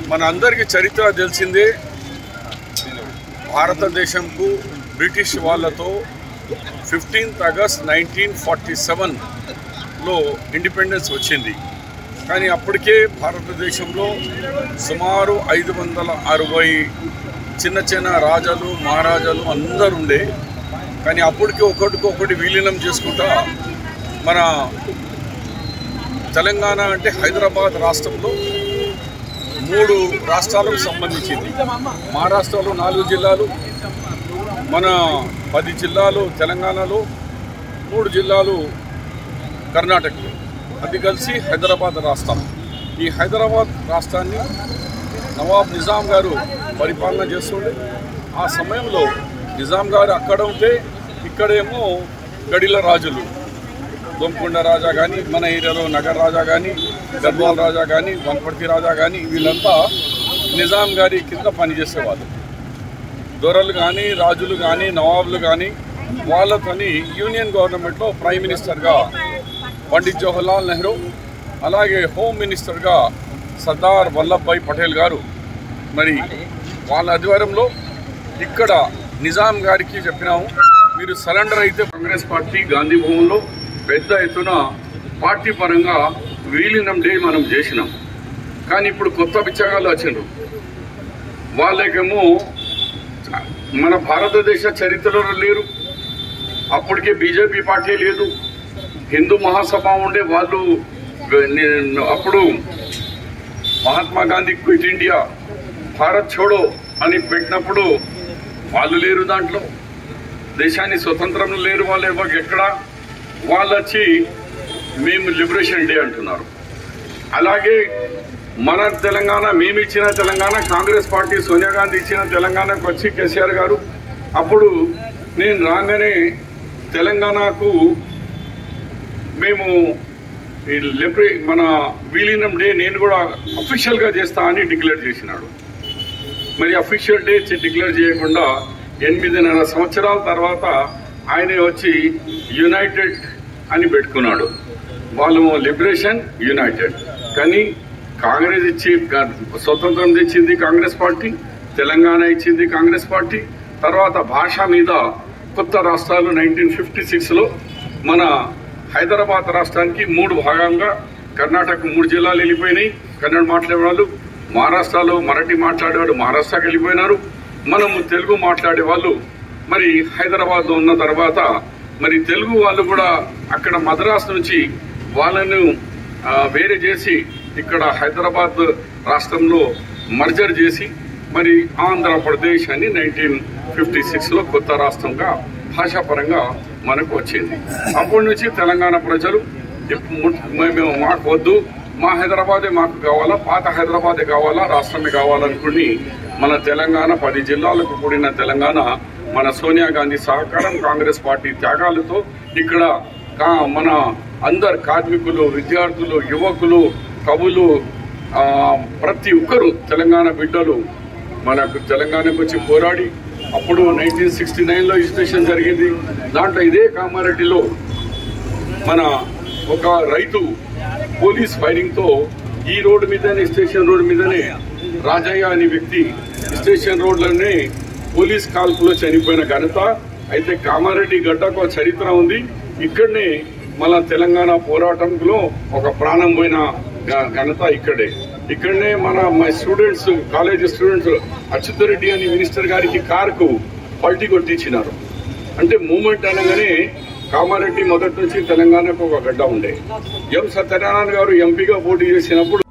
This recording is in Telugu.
మన అందరికీ చరిత్ర తెలిసిందే భారతదేశంకు బ్రిటిష్ వాళ్ళతో ఫిఫ్టీన్త్ ఆగస్ట్ నైన్టీన్ ఫార్టీ సెవెన్లో ఇండిపెండెన్స్ వచ్చింది కానీ అప్పటికే భారతదేశంలో సుమారు ఐదు వందల అరవై చిన్న చిన్న రాజాలు మహారాజాలు అందరు ఉండే కానీ అప్పటికి ఒకటికొకటి విలీనం చేసుకుంటా మన తెలంగాణ అంటే హైదరాబాద్ రాష్ట్రంలో మూడు రాష్ట్రాలకు సంబంధించింది మహారాష్ట్రలో నాలుగు జిల్లాలు మన పది జిల్లాలు తెలంగాణలో మూడు జిల్లాలు కర్ణాటకలో అది కలిసి హైదరాబాద్ రాష్ట్రం ఈ హైదరాబాద్ రాష్ట్రాన్ని నవాబ్ నిజాం గారు పరిపాలన చేస్తుండే ఆ సమయంలో నిజాం గారు అక్కడ ఉంటే ఇక్కడేమో గడిల రాజులు దొంకొండ రాజా కానీ మన ఏరియాలో నగర్ రాజా కానీ గద్వాల్ రాజా కానీ వనపర్తి రాజా కానీ వీళ్ళంతా నిజాం గారి కింద పనిచేసేవాళ్ళు దొరలు కానీ రాజులు కానీ నవాబులు కానీ వాళ్ళతోని యూనియన్ గవర్నమెంట్లో ప్రైమ్ మినిస్టర్గా పండిత్ జవహర్లాల్ నెహ్రూ అలాగే హోమ్ మినిస్టర్గా సర్దార్ వల్లభాయ్ పటేల్ గారు మరి వాళ్ళ ఆధ్వర్యంలో ఇక్కడ నిజాం గారికి చెప్పినాము మీరు సరెండర్ అయితే కాంగ్రెస్ పార్టీ గాంధీ భవన్లో పెద్ద ఎత్తున పార్టీ పరంగా విలీనం డే మనం చేసినాం కానీ ఇప్పుడు కొత్త బిచ్చగాళ్ళు వచ్చిండ్రు వాళ్ళకేమో మన భారతదేశ చరిత్రలో లేరు అప్పటికే బీజేపీ పార్టీ లేదు హిందూ మహాసభ ఉండే వాళ్ళు నేను అప్పుడు మహాత్మా గాంధీ క్విట్ ఇండియా భారత్ చోడో అని పెట్టినప్పుడు వాళ్ళు లేరు దాంట్లో దేశాన్ని స్వతంత్రం లేరు వాళ్ళు ఎవరు ఎక్కడ వాళ్ళు వచ్చి మేము లిబరేషన్ డే అంటున్నారు అలాగే మన తెలంగాణ మేము ఇచ్చిన తెలంగాణ కాంగ్రెస్ పార్టీ సోనియా గాంధీ ఇచ్చిన తెలంగాణకు వచ్చి కేసీఆర్ గారు అప్పుడు నేను రాగానే తెలంగాణకు మేము ఈ లిబరే మన విలీనం డే నేను కూడా అఫీషియల్గా చేస్తా అని డిక్లేర్ చేసినాడు మరి అఫీషియల్ డే డిక్లేర్ చేయకుండా ఎనిమిదిన్నర సంవత్సరాల తర్వాత ఆయన వచ్చి యునైటెడ్ అని పెట్టుకున్నాడు వాళ్ళు లిబరేషన్ యునైటెడ్ కానీ కాంగ్రెస్ ఇచ్చి స్వతంత్రం తెచ్చింది కాంగ్రెస్ పార్టీ తెలంగాణ ఇచ్చింది కాంగ్రెస్ పార్టీ తర్వాత భాష మీద కొత్త రాష్ట్రాలు నైన్టీన్ ఫిఫ్టీ సిక్స్లో మన హైదరాబాద్ రాష్ట్రానికి మూడు భాగంగా కర్ణాటక మూడు జిల్లాలు వెళ్ళిపోయినాయి కన్నడ మాట్లాడేవాళ్ళు మహారాష్ట్రలో మరాఠీ మాట్లాడేవాళ్ళు మహారాష్ట్రకి వెళ్ళిపోయినారు మనము తెలుగు మాట్లాడే వాళ్ళు మరి హైదరాబాద్లో ఉన్న తర్వాత మరి తెలుగు వాళ్ళు కూడా అక్కడ మద్రాస్ నుంచి వాళ్ళను ఆ, వేరే చేసి ఇక్కడ హైదరాబాద్ రాష్ట్రంలో మర్జర్ చేసి మరి ఆంధ్రప్రదేశ్ అని నైన్టీన్ ఫిఫ్టీ సిక్స్లో కొత్త రాష్ట్రంగా భాషాపరంగా మనకు వచ్చింది అప్పటి నుంచి తెలంగాణ ప్రజలు ఇప్పు- ము- మేము మాకు వద్దు మా హైదరాబాదే మాకు కావాలా పాత హైదరాబాదే కావాలా రాష్ట్రమే కావాలనుకుని మన తెలంగాణ పది జిల్లాలకు కూడిన తెలంగాణ మన సోనియా గాంధీ సహకారం కాంగ్రెస్ పార్టీ త్యాగాలతో ఇక్కడ కా- మన అందరు కార్మికులు విద్యార్థులు యువకులు కవులు ఆ, ప్రతి ఒక్కరు తెలంగాణ బిడ్డలు మనకు తెలంగాణకు వచ్చి పోరాడి అప్పుడు నైన్టీన్ సిక్స్టీ నైన్లో ఇన్స్టేషన్ జరిగింది దాంట్లో ఇదే కామారెడ్డిలో మన ఒక రైతు పోలీస్ ఫైరింగ్ తో ఈ రోడ్డు మీదనే స్టేషన్ రోడ్డు మీదనే రాజయ్య అనే వ్యక్తి స్టేషన్ రోడ్లోనే పోలీస్ కాల్పులో చనిపోయిన ఘనత అయితే కామారెడ్డి గడ్డకు ఒక చరిత్ర ఉంది ఇక్కడనే మన తెలంగాణ పోరాటంలో ఒక ప్రాణం పోయిన గ- ఘనత ఇక్కడే ఇక్కడనే మన మా స్టూడెంట్స్ కాలేజ్ స్టూడెంట్స్ అచ్యుతరెడ్డి అని మినిస్టర్ గారికి కారుకు పల్టీ కొట్టించినారు అంటే మూమెంట్ అనగానే కామారెడ్డి మొదటి నుంచి తెలంగాణకు ఒక గడ్డ ఉండే ఎం సత్యనారాయణ గారు ఎంపీగా పోటీ చేసినప్పుడు